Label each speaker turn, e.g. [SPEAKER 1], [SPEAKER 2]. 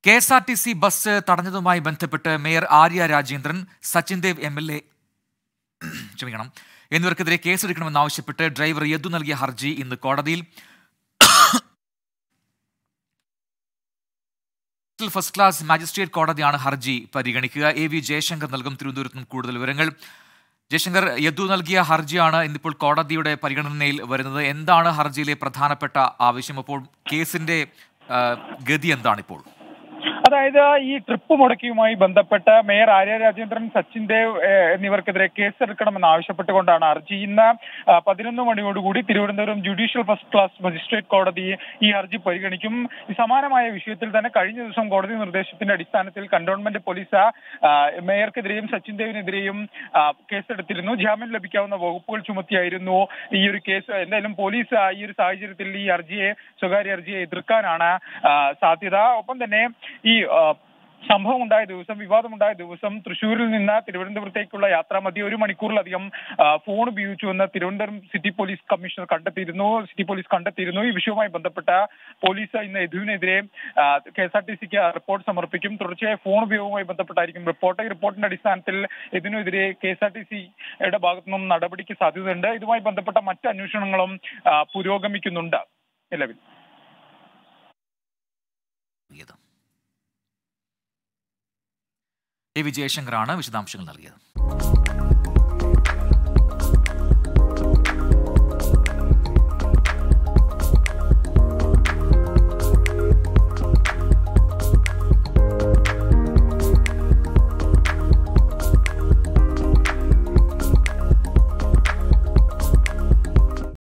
[SPEAKER 1] K S R T C bus തടഞ്ഞതുമായി ബന്ധപ്പെട്ട് mayor Arya Rajendran Sachin Dev M L A ക്ഷമിക്കണം എന്നിവർക്കെതിരെ കേസെടുക്കണമെന്നാവശ്യപ്പെട്ട് ഡ്രൈവർ യദു നൽകിയ ഹർജി ഇന്ന് കോടതിയിൽ ഫസ്റ്റ് ക്ലാസ് മാജിസ്ട്രേറ്റ് കോടതിയാണ് ഹർജി പരിഗണിക്കുക എ വി ജയശങ്കർ നൽകും തിരുവനന്തപുരത്ത് നിന്ന് കൂടുതൽ വിവരങ്ങൾ ജയശങ്കർ യദു നൽകിയ ഹർജിയാണ് ഇന്നിപ്പോൾ കോടതിയുടെ പരിഗണനയിൽ വരുന്നത് എന്താണ് ഹർജിയിലെ പ്രധാനപ്പെട്ട ആവശ്യം അപ്പോൾ കേസിന്റെ ആ, ഗതി എന്താണ് ഇപ്പോൾ
[SPEAKER 2] അതായത് ഈ ട്രിപ്പ് മുടക്കിയുമായി ബന്ധപ്പെട്ട് മേയർ ആര്യ രാജേന്ദ്രൻ സച്ചിൻ ദേവ് ഏഹ്, എന്നിവർക്കെതിരെ കേസെടുക്കണമെന്ന് ആവശ്യപ്പെട്ടുകൊണ്ടാണ് ഹർജി ഇന്ന് ആ, പതിനൊന്ന് മണിയോടുകൂടി Thiruvananthapuram judicial first class magistrate കോടതി ഈ ഹർജി പരിഗണിക്കും ഈ സമാനമായ വിഷയത്തിൽ തന്നെ കഴിഞ്ഞ ദിവസം കോടതി നിർദ്ദേശത്തിന്റെ അടിസ്ഥാനത്തിൽ കന്റോൺമെന്റ് പോലീസ് ആ, മേയർക്കെതിരെയും സച്ചിൻ ദേവിനെതിരെയും ആ, കേസെടുത്തിരുന്നു ജാമ്യം ലഭിക്കാവുന്ന വകുപ്പുകൾ ചുമത്തിയായിരുന്നു ഈ ഒരു കേസ് എന്തായാലും പോലീസ് ആ, ഈ ഒരു സാഹചര്യത്തിൽ ഈ ഹർജിയെ സ്വകാര്യ ഹർജിയെ എതിർക്കാനാണ് ആ, സാധ്യത ഒപ്പം തന്നെ ഈ ആ, സംഭവം ഉണ്ടായ ദിവസം വിവാദമുണ്ടായ ദിവസം തൃശ്ശൂരിൽ നിന്ന് തിരുവനന്തപുരത്തേക്കുള്ള യാത്രാമധ്യ ഒരു മണിക്കൂറിലധികം ആ, ഫോൺ ഉപയോഗിച്ചുവെന്ന് തിരുവനന്തപുരം സിറ്റി പോലീസ് കമ്മീഷണർ കണ്ടെത്തിയിരുന്നു സിറ്റി പോലീസ് കണ്ടെത്തിയിരുന്നു ഈ വിഷയവുമായി ബന്ധപ്പെട്ട പോലീസ് ഇന്ന് യദുവിനെതിരെ കെ എസ് ആർ ടി സിക്ക് റിപ്പോർട്ട് സമർപ്പിക്കും തുടർച്ചയായ ഫോൺ ഉപയോഗവുമായി ബന്ധപ്പെട്ടായിരിക്കും റിപ്പോർട്ട് ഈ റിപ്പോർട്ടിന്റെ അടിസ്ഥാനത്തിൽ ഇതിനെതിരെ കെ എസ് ആർ ടി സിയുടെ ഭാഗത്തു നിന്നും നടപടിക്ക് സാധ്യതയുണ്ട് ഇതുമായി ബന്ധപ്പെട്ട മറ്റ് അന്വേഷണങ്ങളും ആ, പുരോഗമിക്കുന്നുണ്ട് നിലവിൽ
[SPEAKER 1] നൽകിയത് എ വി ജയശങ്കറാണ് വിശദാംശങ്ങൾ നൽകിയത്